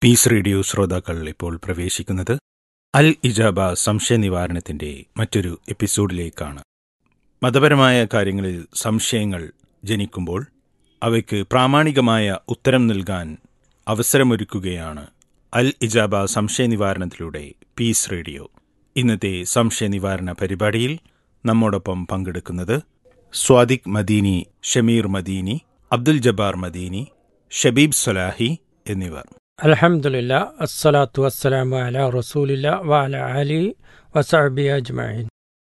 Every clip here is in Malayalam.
പീസ് റേഡിയോ ശ്രോതാക്കൾ ഇപ്പോൾ പ്രവേശിക്കുന്നത് അൽ ഇജാബ സംശയ നിവാരണത്തിന്റെ മറ്റൊരു എപ്പിസോഡിലേക്കാണ് മതപരമായ കാര്യങ്ങളിൽ സംശയങ്ങൾ ജനിക്കുമ്പോൾ അവയ്ക്ക് പ്രാമാണികമായ ഉത്തരം നൽകാൻ അവസരമൊരുക്കുകയാണ് അൽ ഇജാബ സംശയ നിവാരണത്തിലൂടെ പീസ് റേഡിയോ ഇന്നത്തെ സംശയ നിവാരണ പരിപാടിയിൽ നമ്മോടൊപ്പം പങ്കെടുക്കുന്നത് സ്വാദിഖ് മദീനി ഷമീർ മദീനി അബ്ദുൽ ജബ്ബാർ മദീനി ഷബീബ് സലാഹി എന്നിവർ അലഹമുല്ല അസ്സലാത്തു വസ്സലാമു അല റസൂലില്ല വഅല അലി വസഅബി അജ്മഈൻ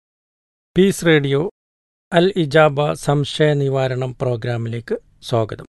പീസ് റേഡിയോ അൽ ഇജാബ സംശയ നിവാരണം പ്രോഗ്രാമിലേക്ക് സ്വാഗതം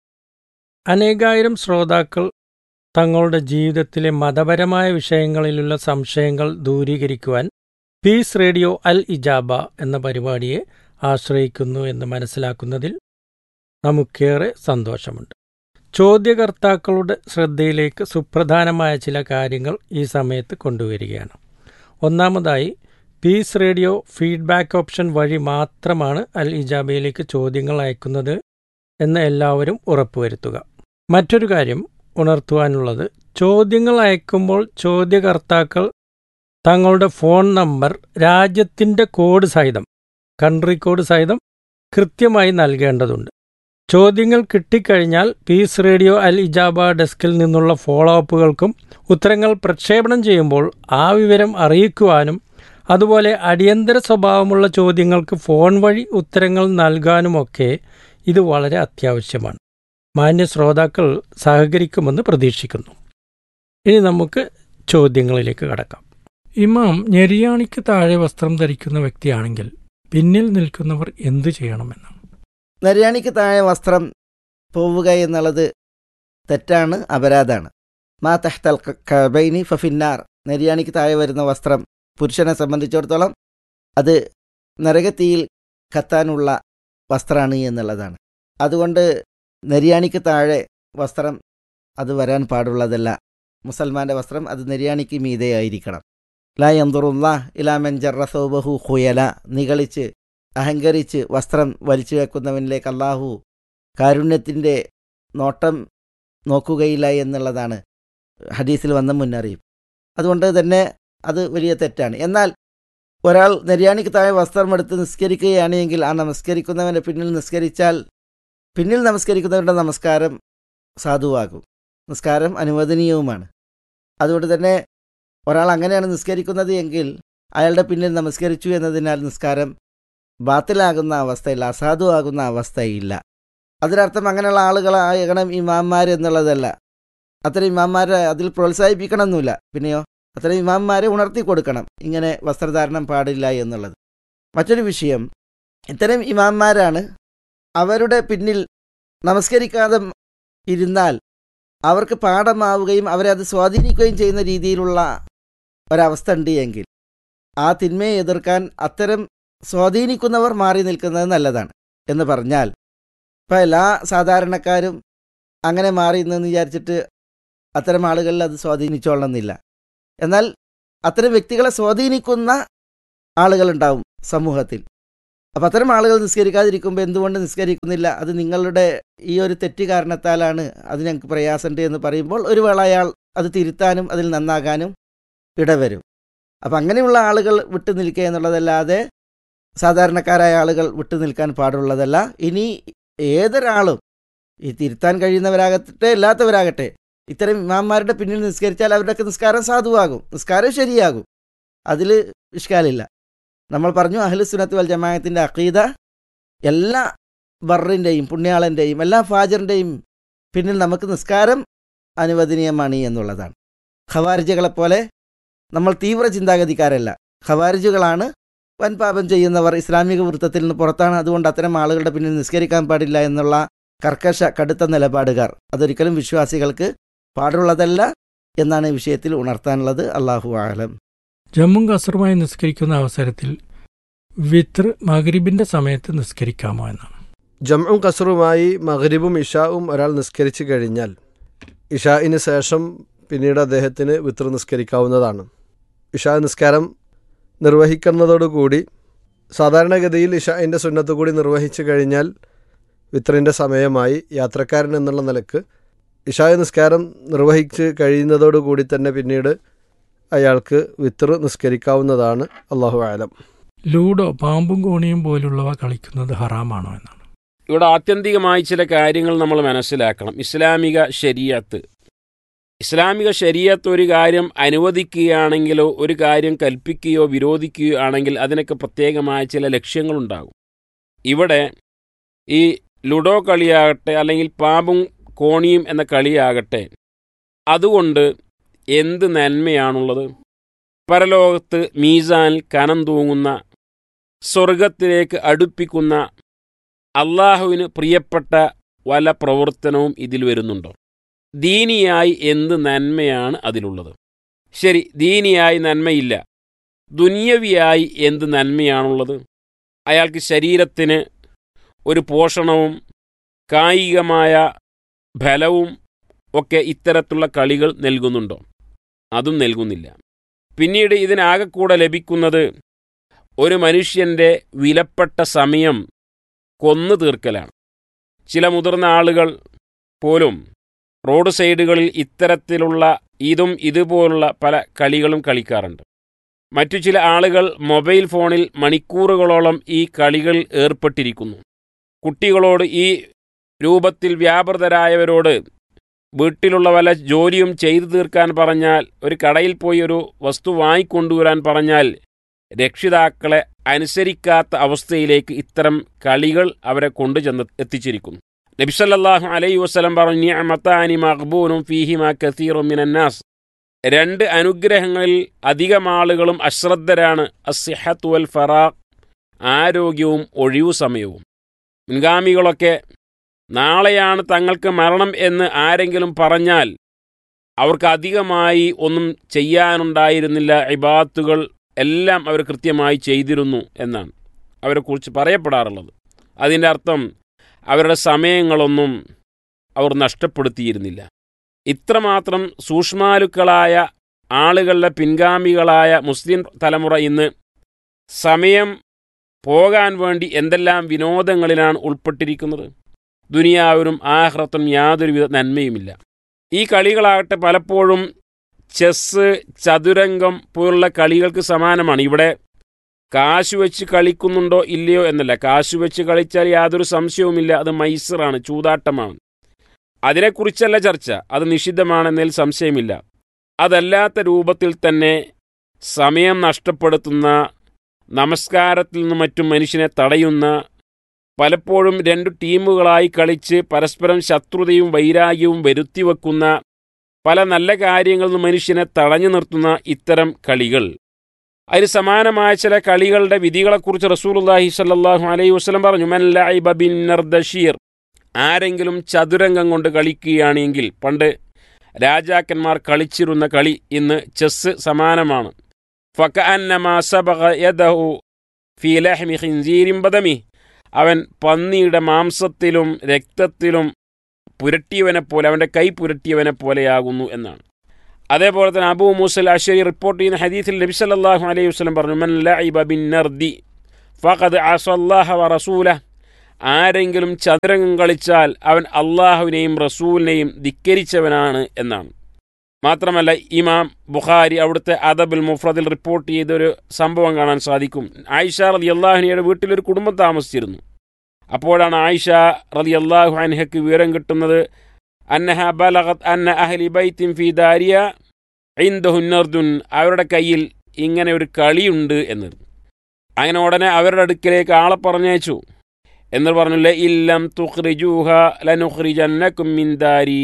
അനേകായിരം ശ്രോതാക്കൾ തങ്ങളുടെ ജീവിതത്തിലെ മതപരമായ വിഷയങ്ങളിലുള്ള സംശയങ്ങൾ ദൂരീകരിക്കുവാൻ പീസ് റേഡിയോ അൽ ഇജാബ എന്ന പരിപാടിയെ ആശ്രയിക്കുന്നു എന്ന് മനസ്സിലാക്കുന്നതിൽ നമുക്കേറെ സന്തോഷമുണ്ട് ചോദ്യകർത്താക്കളുടെ ശ്രദ്ധയിലേക്ക് സുപ്രധാനമായ ചില കാര്യങ്ങൾ ഈ സമയത്ത് കൊണ്ടുവരികയാണ് ഒന്നാമതായി പീസ് റേഡിയോ ഫീഡ്ബാക്ക് ഓപ്ഷൻ വഴി മാത്രമാണ് അൽ ഇജാബയിലേക്ക് ചോദ്യങ്ങൾ അയക്കുന്നത് എന്ന് എല്ലാവരും ഉറപ്പുവരുത്തുക മറ്റൊരു കാര്യം ഉണർത്തുവാനുള്ളത് ചോദ്യങ്ങൾ അയക്കുമ്പോൾ ചോദ്യകർത്താക്കൾ തങ്ങളുടെ ഫോൺ നമ്പർ രാജ്യത്തിൻ്റെ കോഡ് സഹിതം കൺട്രി കോഡ് സഹിതം കൃത്യമായി നൽകേണ്ടതുണ്ട് ചോദ്യങ്ങൾ കിട്ടിക്കഴിഞ്ഞാൽ പീസ് റേഡിയോ അൽ ഇജാബ ഡെസ്കിൽ നിന്നുള്ള ഫോളോ അപ്പുകൾക്കും ഉത്തരങ്ങൾ പ്രക്ഷേപണം ചെയ്യുമ്പോൾ ആ വിവരം അറിയിക്കുവാനും അതുപോലെ അടിയന്തര സ്വഭാവമുള്ള ചോദ്യങ്ങൾക്ക് ഫോൺ വഴി ഉത്തരങ്ങൾ നൽകാനുമൊക്കെ ഇത് വളരെ അത്യാവശ്യമാണ് മാന്യ ശ്രോതാക്കൾ സഹകരിക്കുമെന്ന് പ്രതീക്ഷിക്കുന്നു ഇനി നമുക്ക് ചോദ്യങ്ങളിലേക്ക് കടക്കാം ഇമാം ഞെരിയാണിക്ക് താഴെ വസ്ത്രം ധരിക്കുന്ന വ്യക്തിയാണെങ്കിൽ പിന്നിൽ നിൽക്കുന്നവർ എന്തു ചെയ്യണമെന്ന് നര്യാണിക്ക് താഴെ വസ്ത്രം പോവുക എന്നുള്ളത് തെറ്റാണ് അപരാധാണ് മാ തെഹ്തൽ കബൈനി ഫഫിന്നാർ നര്യാണിക്ക് താഴെ വരുന്ന വസ്ത്രം പുരുഷനെ സംബന്ധിച്ചിടത്തോളം അത് നരകത്തിയിൽ കത്താനുള്ള വസ്ത്രമാണ് എന്നുള്ളതാണ് അതുകൊണ്ട് നെരിയാണിക്ക് താഴെ വസ്ത്രം അത് വരാൻ പാടുള്ളതല്ല മുസൽമാൻ്റെ വസ്ത്രം അത് നെരിയാണിക്ക് മീതെയായിരിക്കണം ലാ യന്തുറുല്ല ഇലാമൻ ജറസോബഹു ഹുയല നികളിച്ച് അഹങ്കരിച്ച് വസ്ത്രം വലിച്ചു വെക്കുന്നവനിലേക്ക് അള്ളാഹു കാരുണ്യത്തിൻ്റെ നോട്ടം നോക്കുകയില്ല എന്നുള്ളതാണ് ഹദീസിൽ വന്ന മുന്നറിയിപ്പ് അതുകൊണ്ട് തന്നെ അത് വലിയ തെറ്റാണ് എന്നാൽ ഒരാൾ നെര്യാണിക്ക് താഴെ വസ്ത്രമെടുത്ത് നിസ്കരിക്കുകയാണെങ്കിൽ ആ നമസ്കരിക്കുന്നവൻ്റെ പിന്നിൽ നിസ്കരിച്ചാൽ പിന്നിൽ നമസ്കരിക്കുന്നവരുടെ നമസ്കാരം സാധുവാകും നിസ്കാരം അനുവദനീയവുമാണ് അതുകൊണ്ട് തന്നെ ഒരാൾ അങ്ങനെയാണ് നിസ്കരിക്കുന്നത് എങ്കിൽ അയാളുടെ പിന്നിൽ നമസ്കരിച്ചു എന്നതിനാൽ നിസ്കാരം ബാത്തിലാകുന്ന അവസ്ഥയില്ല അസാധുവാകുന്ന അവസ്ഥയില്ല അതിനർത്ഥം അങ്ങനെയുള്ള ആളുകളാകണം ഇമാന്മാർ എന്നുള്ളതല്ല അത്തരം ഇമാന്മാരെ അതിൽ പ്രോത്സാഹിപ്പിക്കണമെന്നില്ല പിന്നെയോ അത്തരം ഇമാന്മാരെ ഉണർത്തി കൊടുക്കണം ഇങ്ങനെ വസ്ത്രധാരണം പാടില്ല എന്നുള്ളത് മറ്റൊരു വിഷയം ഇത്തരം ഇമാന്മാരാണ് അവരുടെ പിന്നിൽ നമസ്കരിക്കാതെ ഇരുന്നാൽ അവർക്ക് പാഠമാവുകയും അവരെ അത് സ്വാധീനിക്കുകയും ചെയ്യുന്ന രീതിയിലുള്ള ഒരവസ്ഥ ഉണ്ട് എങ്കിൽ ആ തിന്മയെ എതിർക്കാൻ അത്തരം സ്വാധീനിക്കുന്നവർ മാറി നിൽക്കുന്നത് നല്ലതാണ് എന്ന് പറഞ്ഞാൽ ഇപ്പം എല്ലാ സാധാരണക്കാരും അങ്ങനെ മാറി എന്ന് വിചാരിച്ചിട്ട് അത്തരം ആളുകളിൽ അത് സ്വാധീനിച്ചോളണമെന്നില്ല എന്നാൽ അത്തരം വ്യക്തികളെ സ്വാധീനിക്കുന്ന ആളുകളുണ്ടാവും സമൂഹത്തിൽ അപ്പം അത്തരം ആളുകൾ നിസ്കരിക്കാതിരിക്കുമ്പോൾ എന്തുകൊണ്ട് നിസ്കരിക്കുന്നില്ല അത് നിങ്ങളുടെ ഈ ഒരു തെറ്റ് കാരണത്താലാണ് അത് ഞങ്ങൾക്ക് പ്രയാസമുണ്ട് എന്ന് പറയുമ്പോൾ ഒരു വേള അയാൾ അത് തിരുത്താനും അതിൽ നന്നാകാനും ഇടവരും അപ്പം അങ്ങനെയുള്ള ആളുകൾ വിട്ടു നിൽക്കുക എന്നുള്ളതല്ലാതെ സാധാരണക്കാരായ ആളുകൾ വിട്ടു നിൽക്കാൻ പാടുള്ളതല്ല ഇനി ഏതൊരാളും ഈ തിരുത്താൻ കഴിയുന്നവരാകട്ടെ അല്ലാത്തവരാകട്ടെ ഇത്തരം ഇമാന്മാരുടെ പിന്നിൽ നിസ്കരിച്ചാൽ അവരുടെയൊക്കെ നിസ്കാരം സാധുവാകും നിസ്കാരം ശരിയാകും അതിൽ ഇഷ്കാലില്ല നമ്മൾ പറഞ്ഞു അഹ്ലു സുനത്ത് വൽ ജമാഅത്തിൻ്റെ അഖീദ എല്ലാ ബറിൻ്റെയും പുണ്യാളൻ്റെയും എല്ലാ ഫാജറിൻ്റെയും പിന്നിൽ നമുക്ക് നിസ്കാരം അനുവദനീയമാണ് എന്നുള്ളതാണ് ഖവാരിജകളെപ്പോലെ നമ്മൾ തീവ്ര ചിന്താഗതിക്കാരല്ല ഖവാരിജുകളാണ് വൻ പാപം ചെയ്യുന്നവർ ഇസ്ലാമിക വൃത്തത്തിൽ നിന്ന് പുറത്താണ് അതുകൊണ്ട് അത്തരം ആളുകളുടെ പിന്നിൽ നിസ്കരിക്കാൻ പാടില്ല എന്നുള്ള കർക്കശ കടുത്ത നിലപാടുകാർ അതൊരിക്കലും വിശ്വാസികൾക്ക് പാടുള്ളതല്ല എന്നാണ് ഈ വിഷയത്തിൽ ഉണർത്താനുള്ളത് അള്ളാഹു ആലം ജമ്മും കസറുമായി നിസ്കരിക്കുന്ന അവസരത്തിൽ വിത്ർ മഗ്രിബിന്റെ സമയത്ത് നിസ്കരിക്കാമോ എന്നാണ് ജംഉം കസറുമായി മഗ്രിബും ഇഷാവും ഒരാൾ നിസ്കരിച്ചു കഴിഞ്ഞാൽ ഇഷായിന് ശേഷം പിന്നീട് അദ്ദേഹത്തിന് വിത്ര നിസ്കരിക്കാവുന്നതാണ് ഇഷാ നിസ്കാരം നിർവഹിക്കുന്നതോടുകൂടി സാധാരണഗതിയിൽ ഇഷായിൻ്റെ സുന്നത്ത് കൂടി നിർവഹിച്ചു കഴിഞ്ഞാൽ വിത്രിൻ്റെ സമയമായി യാത്രക്കാരൻ എന്നുള്ള നിലക്ക് ഇഷായ നിസ്കാരം നിർവഹിച്ച് കഴിയുന്നതോടുകൂടി തന്നെ പിന്നീട് അയാൾക്ക് വിത്തർ നിസ്കരിക്കാവുന്നതാണ് അള്ളാഹു ആലം ലൂഡോ പാമ്പും കോണിയും പോലുള്ളവ കളിക്കുന്നത് ഹറാമാണോ എന്നാണ് ഇവിടെ ആത്യന്തികമായി ചില കാര്യങ്ങൾ നമ്മൾ മനസ്സിലാക്കണം ഇസ്ലാമിക ശരീഅത്ത് ഇസ്ലാമിക ശരീഅത്ത് ഒരു കാര്യം അനുവദിക്കുകയാണെങ്കിലോ ഒരു കാര്യം കൽപ്പിക്കുകയോ വിരോധിക്കുകയോ ആണെങ്കിൽ അതിനൊക്കെ പ്രത്യേകമായ ചില ലക്ഷ്യങ്ങളുണ്ടാകും ഇവിടെ ഈ ലുഡോ കളിയാകട്ടെ അല്ലെങ്കിൽ പാമ്പും കോണിയും എന്ന കളിയാകട്ടെ അതുകൊണ്ട് എന്ത് നന്മയാണുള്ളത് പരലോകത്ത് മീസാനിൽ കനം തൂങ്ങുന്ന സ്വർഗത്തിലേക്ക് അടുപ്പിക്കുന്ന അള്ളാഹുവിന് പ്രിയപ്പെട്ട വല്ല പ്രവർത്തനവും ഇതിൽ വരുന്നുണ്ടോ ദീനിയായി എന്ത് നന്മയാണ് അതിലുള്ളത് ശരി ദീനിയായി നന്മയില്ല ദുന്യവിയായി എന്ത് നന്മയാണുള്ളത് അയാൾക്ക് ശരീരത്തിന് ഒരു പോഷണവും കായികമായ ഫലവും ഒക്കെ ഇത്തരത്തിലുള്ള കളികൾ നൽകുന്നുണ്ടോ അതും നൽകുന്നില്ല പിന്നീട് ഇതിനാകെക്കൂടെ ലഭിക്കുന്നത് ഒരു മനുഷ്യൻ്റെ വിലപ്പെട്ട സമയം കൊന്നു തീർക്കലാണ് ചില മുതിർന്ന ആളുകൾ പോലും റോഡ് സൈഡുകളിൽ ഇത്തരത്തിലുള്ള ഇതും ഇതുപോലുള്ള പല കളികളും കളിക്കാറുണ്ട് മറ്റു ചില ആളുകൾ മൊബൈൽ ഫോണിൽ മണിക്കൂറുകളോളം ഈ കളികൾ ഏർപ്പെട്ടിരിക്കുന്നു കുട്ടികളോട് ഈ രൂപത്തിൽ വ്യാപൃതരായവരോട് വീട്ടിലുള്ള വല്ല ജോലിയും ചെയ്തു തീർക്കാൻ പറഞ്ഞാൽ ഒരു കടയിൽ പോയി ഒരു വസ്തു വാങ്ങിക്കൊണ്ടുവരാൻ പറഞ്ഞാൽ രക്ഷിതാക്കളെ അനുസരിക്കാത്ത അവസ്ഥയിലേക്ക് ഇത്തരം കളികൾ അവരെ കൊണ്ടുചെന്ന് എത്തിച്ചിരിക്കുന്നു നബിസല്ലാഹു അലൈ വസ്ലം പറഞ്ഞു നിഅമത്താനി മഖ്ബൂനും ഫീഹിമ കസീറും മിനന്നാസ് രണ്ട് അനുഗ്രഹങ്ങളിൽ അധികം ആളുകളും അശ്രദ്ധരാണ് അസിഹത്ത് വൽ ഫറാഖ് ആരോഗ്യവും ഒഴിവു സമയവും മുൻഗാമികളൊക്കെ നാളെയാണ് തങ്ങൾക്ക് മരണം എന്ന് ആരെങ്കിലും പറഞ്ഞാൽ അവർക്ക് അധികമായി ഒന്നും ചെയ്യാനുണ്ടായിരുന്നില്ല ഇബാത്തുകൾ എല്ലാം അവർ കൃത്യമായി ചെയ്തിരുന്നു എന്നാണ് അവരെക്കുറിച്ച് പറയപ്പെടാറുള്ളത് അതിൻ്റെ അർത്ഥം അവരുടെ സമയങ്ങളൊന്നും അവർ നഷ്ടപ്പെടുത്തിയിരുന്നില്ല ഇത്രമാത്രം സൂക്ഷ്മാലുക്കളായ ആളുകളുടെ പിൻഗാമികളായ മുസ്ലിം തലമുറ ഇന്ന് സമയം പോകാൻ വേണ്ടി എന്തെല്ലാം വിനോദങ്ങളിലാണ് ഉൾപ്പെട്ടിരിക്കുന്നത് ദുനിയാവിനും ആഹ്റത്തും യാതൊരുവിധ നന്മയുമില്ല ഈ കളികളാകട്ടെ പലപ്പോഴും ചെസ്സ് ചതുരംഗം പോലുള്ള കളികൾക്ക് സമാനമാണ് ഇവിടെ കാശ് വെച്ച് കളിക്കുന്നുണ്ടോ ഇല്ലയോ എന്നല്ല കാശ് വെച്ച് കളിച്ചാൽ യാതൊരു സംശയവുമില്ല അത് മൈസറാണ് ചൂതാട്ടമാണ് അതിനെക്കുറിച്ചല്ല ചർച്ച അത് നിഷിദ്ധമാണെന്നതിൽ സംശയമില്ല അതല്ലാത്ത രൂപത്തിൽ തന്നെ സമയം നഷ്ടപ്പെടുത്തുന്ന നമസ്കാരത്തിൽ നിന്ന് മറ്റും മനുഷ്യനെ തടയുന്ന പലപ്പോഴും രണ്ടു ടീമുകളായി കളിച്ച് പരസ്പരം ശത്രുതയും വൈരാഗ്യവും വരുത്തിവെക്കുന്ന പല നല്ല കാര്യങ്ങളിൽ നിന്ന് മനുഷ്യനെ തടഞ്ഞു നിർത്തുന്ന ഇത്തരം കളികൾ അതിന് സമാനമായ ചില കളികളുടെ വിധികളെക്കുറിച്ച് റസൂലുല്ലാഹി സല്ലാഹു അലൈഹി വസ്ലം പറഞ്ഞു മൻ ലൈബ ബിൻ നർദഷീർ ആരെങ്കിലും ചതുരംഗം കൊണ്ട് കളിക്കുകയാണെങ്കിൽ പണ്ട് രാജാക്കന്മാർ കളിച്ചിരുന്ന കളി ഇന്ന് ചെസ്സ് സമാനമാണ് ഫക അന്നമാ സബഗ യദഹു ഫീ ലഹ്മി ഖിൻസീരിൻ ബദമി അവൻ പന്നിയുടെ മാംസത്തിലും രക്തത്തിലും പുരട്ടിയവനെ പോലെ അവൻ്റെ കൈ പുരട്ടിയവനെ പോലെയാകുന്നു എന്നാണ് അതേപോലെ തന്നെ അബൂ മൂസൽ അഷരി റിപ്പോർട്ട് ചെയ്യുന്ന ഹദീസിൽ നബി സല്ലല്ലാഹു അലൈഹി വസല്ലം പറഞ്ഞു മൻ ലഇബ ബിൻ നർദി ഫഖദ് അസല്ലാഹ വ റസൂല ആരെങ്കിലും ചതുരംഗം കളിച്ചാൽ അവൻ അള്ളാഹുവിനെയും റസൂലിനെയും ധിക്കരിച്ചവനാണ് എന്നാണ് മാത്രമല്ല ഇമാം ബുഖാരി അവിടുത്തെ അദബുൽ മുഫ്രദിൽ റിപ്പോർട്ട് ചെയ്തൊരു സംഭവം കാണാൻ സാധിക്കും ആയിഷ റലി അള്ളാഹുനിയുടെ വീട്ടിലൊരു കുടുംബം താമസിച്ചിരുന്നു അപ്പോഴാണ് ആയിഷ റലി അള്ളാഹു അൻഹയ്ക്ക് വിവരം കിട്ടുന്നത് അന്നഹ ബലഗത് അന്ന അഹ്ലി ബൈത്തിൻ ഫി ദാരിയ ഇന്ദഹുന്നർദുൻ അവരുടെ കയ്യിൽ ഇങ്ങനെ ഒരു കളിയുണ്ട് എന്ന് അങ്ങനെ ഉടനെ അവരുടെ അടുക്കലേക്ക് ആളെ പറഞ്ഞയച്ചു എന്ന് പറഞ്ഞു ഇല്ലം തുഖ്രിജൂഹ ലനുഖ്രിജന്നക്കും മിൻ ദാരി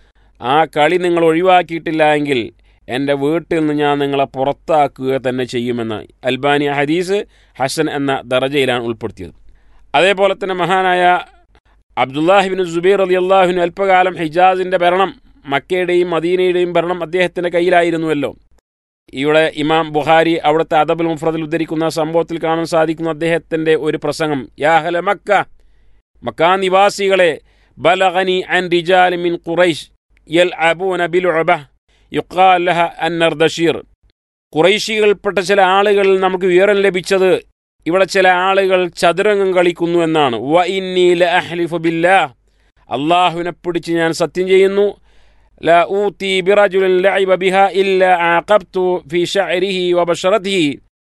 ആ കളി നിങ്ങൾ ഒഴിവാക്കിയിട്ടില്ല എങ്കിൽ എൻ്റെ വീട്ടിൽ നിന്ന് ഞാൻ നിങ്ങളെ പുറത്താക്കുക തന്നെ ചെയ്യുമെന്ന് അൽബാനി ഹദീസ് ഹസൻ എന്ന ദറജയിലാണ് ഉൾപ്പെടുത്തിയത് അതേപോലെ തന്നെ മഹാനായ അബ്ദുല്ലാഹിബിൻ സുബൈർ അലി അള്ളാഹുവിന് അല്പകാലം ഹിജാസിൻ്റെ ഭരണം മക്കയുടെയും മദീനയുടെയും ഭരണം അദ്ദേഹത്തിൻ്റെ കയ്യിലായിരുന്നുവല്ലോ ഇവിടെ ഇമാം ബുഹാരി അവിടുത്തെ അദബുൽ മുഫ്രദിൽ ഉദ്ധരിക്കുന്ന സംഭവത്തിൽ കാണാൻ സാധിക്കുന്ന അദ്ദേഹത്തിൻ്റെ ഒരു പ്രസംഗം യാഹല മക്ക മക്കാ നിവാസികളെ ബലഗനി അൻ റിജാൽ മിൻ ഖുറൈഷ് യൽ അബൂന ബിൽ ഉബ യുക്കാൽ ലഹ അന്നർദഷീർ കുറൈശികൾപ്പെട്ട ചില ആളുകളിൽ നമുക്ക് വിവരം ലഭിച്ചത് ഇവിടെ ചില ആളുകൾ ചതുരംഗം കളിക്കുന്നു എന്നാണ് വ ഇന്നി ല അഹ്ലിഫു ബില്ലാ അള്ളാഹുവിനെ പിടിച്ച് ഞാൻ സത്യം ചെയ്യുന്നു لا أوتي برجل لعب بها إلا عاقبت في شعره وبشرته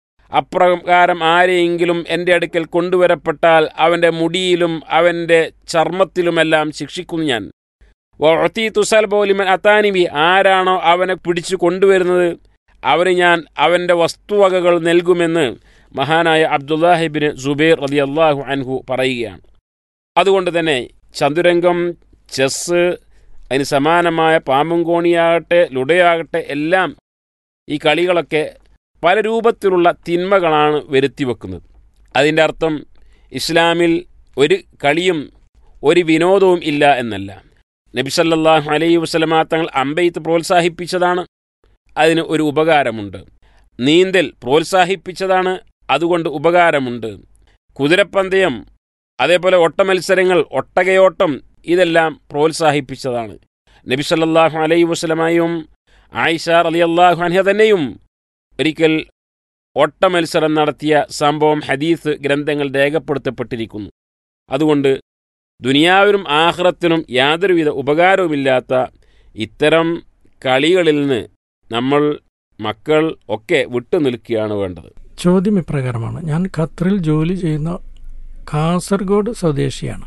അപ്രകാരം ആരെയെങ്കിലും എൻ്റെ അടുക്കൽ കൊണ്ടുവരപ്പെട്ടാൽ അവൻ്റെ മുടിയിലും അവൻ്റെ ചർമ്മത്തിലുമെല്ലാം ശിക്ഷിക്കും ഞാൻ വഴത്തി തുസൽ പോലിമൻ അത്താനിബി ആരാണോ അവനെ പിടിച്ചു കൊണ്ടുവരുന്നത് അവന് ഞാൻ അവൻ്റെ വസ്തുവകകൾ നൽകുമെന്ന് മഹാനായ അബ്ദുല്ലാഹിബിന് സുബൈർ റതി അള്ളാഹു അൻഹു പറയുകയാണ് അതുകൊണ്ട് തന്നെ ചതുരംഗം ചെസ്സ് അതിന് സമാനമായ പാമ്പുംകോണിയാകട്ടെ ലുടയാകട്ടെ എല്ലാം ഈ കളികളൊക്കെ പല രൂപത്തിലുള്ള തിന്മകളാണ് വരുത്തി വെക്കുന്നത് അതിൻ്റെ അർത്ഥം ഇസ്ലാമിൽ ഒരു കളിയും ഒരു വിനോദവും ഇല്ല എന്നല്ല നബി സല്ലല്ലാഹു അലൈഹി വസല്ലമ തങ്ങൾ അമ്പെയ്ത്ത് പ്രോത്സാഹിപ്പിച്ചതാണ് അതിന് ഒരു ഉപകാരമുണ്ട് നീന്തൽ പ്രോത്സാഹിപ്പിച്ചതാണ് അതുകൊണ്ട് ഉപകാരമുണ്ട് കുതിരപ്പന്തയം അതേപോലെ ഓട്ടമത്സരങ്ങൾ ഒട്ടകയോട്ടം ഇതെല്ലാം പ്രോത്സാഹിപ്പിച്ചതാണ് നബി സല്ലല്ലാഹു അലൈഹി വസല്ലമയും ആയിഷ റളിയല്ലാഹു അൻഹ തന്നെയും ഒരിക്കൽ ഓട്ടമത്സരം നടത്തിയ സംഭവം ഹദീസ് ഗ്രന്ഥങ്ങൾ രേഖപ്പെടുത്തപ്പെട്ടിരിക്കുന്നു അതുകൊണ്ട് ദുനിയാവിനും ആഹ്റത്തിനും യാതൊരുവിധ ഉപകാരവുമില്ലാത്ത ഇത്തരം കളികളിൽ നിന്ന് നമ്മൾ മക്കൾ ഒക്കെ വിട്ടുനിൽക്കുകയാണ് വേണ്ടത് ചോദ്യം ഇപ്രകാരമാണ് ഞാൻ ഖത്തറിൽ ജോലി ചെയ്യുന്ന കാസർഗോഡ് സ്വദേശിയാണ്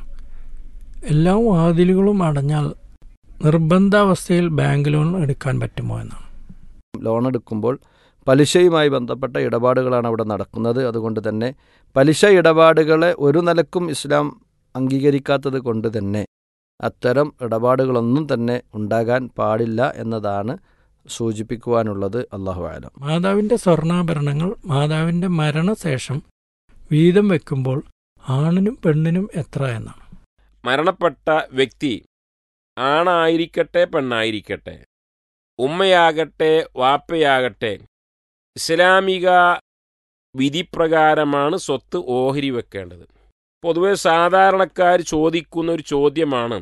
എല്ലാ വാതിലുകളും അടഞ്ഞാൽ നിർബന്ധാവസ്ഥയിൽ ബാങ്ക് ലോൺ എടുക്കാൻ പറ്റുമോ എന്നാണ് ലോൺ എടുക്കുമ്പോൾ പലിശയുമായി ബന്ധപ്പെട്ട ഇടപാടുകളാണ് അവിടെ നടക്കുന്നത് അതുകൊണ്ട് തന്നെ പലിശ ഇടപാടുകളെ ഒരു നിലക്കും ഇസ്ലാം അംഗീകരിക്കാത്തത് കൊണ്ട് തന്നെ അത്തരം ഇടപാടുകളൊന്നും തന്നെ ഉണ്ടാകാൻ പാടില്ല എന്നതാണ് സൂചിപ്പിക്കുവാനുള്ളത് അള്ളാഹു ആലം മാതാവിൻ്റെ സ്വർണ്ണാഭരണങ്ങൾ മാതാവിൻ്റെ മരണശേഷം വീതം വെക്കുമ്പോൾ ആണിനും പെണ്ണിനും എത്ര എന്നാണ് മരണപ്പെട്ട വ്യക്തി ആണായിരിക്കട്ടെ പെണ്ണായിരിക്കട്ടെ ഉമ്മയാകട്ടെ വാപ്പയാകട്ടെ ഇസ്ലാമിക വിധിപ്രകാരമാണ് സ്വത്ത് ഓഹരി വെക്കേണ്ടത് പൊതുവെ സാധാരണക്കാർ ചോദിക്കുന്ന ഒരു ചോദ്യമാണ്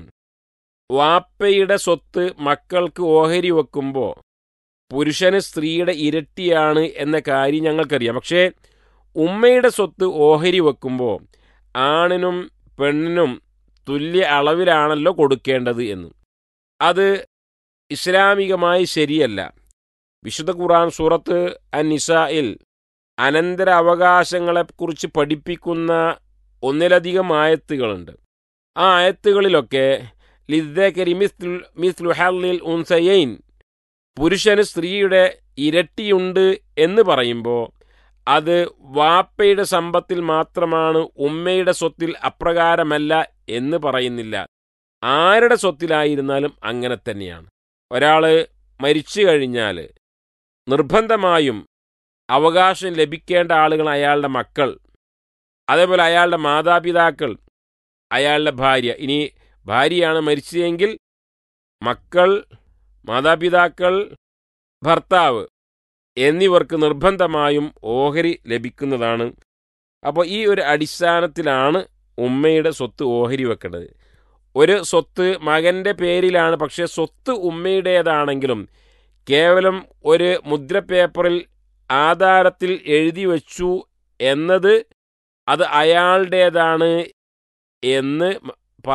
വാപ്പയുടെ സ്വത്ത് മക്കൾക്ക് ഓഹരി വെക്കുമ്പോൾ പുരുഷന് സ്ത്രീയുടെ ഇരട്ടിയാണ് എന്ന കാര്യം ഞങ്ങൾക്കറിയാം പക്ഷേ ഉമ്മയുടെ സ്വത്ത് ഓഹരി വെക്കുമ്പോൾ ആണിനും പെണ്ണിനും തുല്യ അളവിലാണല്ലോ കൊടുക്കേണ്ടത് എന്ന് അത് ഇസ്ലാമികമായി ശരിയല്ല വിശുദ്ധ ഖുർആൻ സൂറത്ത് അൻ നിസായിൽ അനന്തര അവകാശങ്ങളെക്കുറിച്ച് പഠിപ്പിക്കുന്ന ഒന്നിലധികം ആയത്തുകളുണ്ട് ആ ആയത്തുകളിലൊക്കെ ലിദ്ദക്കരി മിസ്ലു മിസ്ലു ഹല്ലിൽ ഉൻസയൈൻ പുരുഷന് സ്ത്രീയുടെ ഇരട്ടിയുണ്ട് എന്ന് പറയുമ്പോൾ അത് വാപ്പയുടെ സമ്പത്തിൽ മാത്രമാണ് ഉമ്മയുടെ സ്വത്തിൽ അപ്രകാരമല്ല എന്ന് പറയുന്നില്ല ആരുടെ സ്വത്തിലായിരുന്നാലും അങ്ങനെ തന്നെയാണ് ഒരാൾ മരിച്ചു കഴിഞ്ഞാൽ നിർബന്ധമായും അവകാശം ലഭിക്കേണ്ട ആളുകൾ അയാളുടെ മക്കൾ അതേപോലെ അയാളുടെ മാതാപിതാക്കൾ അയാളുടെ ഭാര്യ ഇനി ഭാര്യയാണ് മരിച്ചതെങ്കിൽ മക്കൾ മാതാപിതാക്കൾ ഭർത്താവ് എന്നിവർക്ക് നിർബന്ധമായും ഓഹരി ലഭിക്കുന്നതാണ് അപ്പോൾ ഈ ഒരു അടിസ്ഥാനത്തിലാണ് ഉമ്മയുടെ സ്വത്ത് ഓഹരി വെക്കേണ്ടത് ഒരു സ്വത്ത് മകൻ്റെ പേരിലാണ് പക്ഷേ സ്വത്ത് ഉമ്മയുടേതാണെങ്കിലും കേവലം ഒരു മുദ്രപേപ്പറിൽ ആധാരത്തിൽ എഴുതി വച്ചു എന്നത് അത് അയാളുടേതാണ് എന്ന്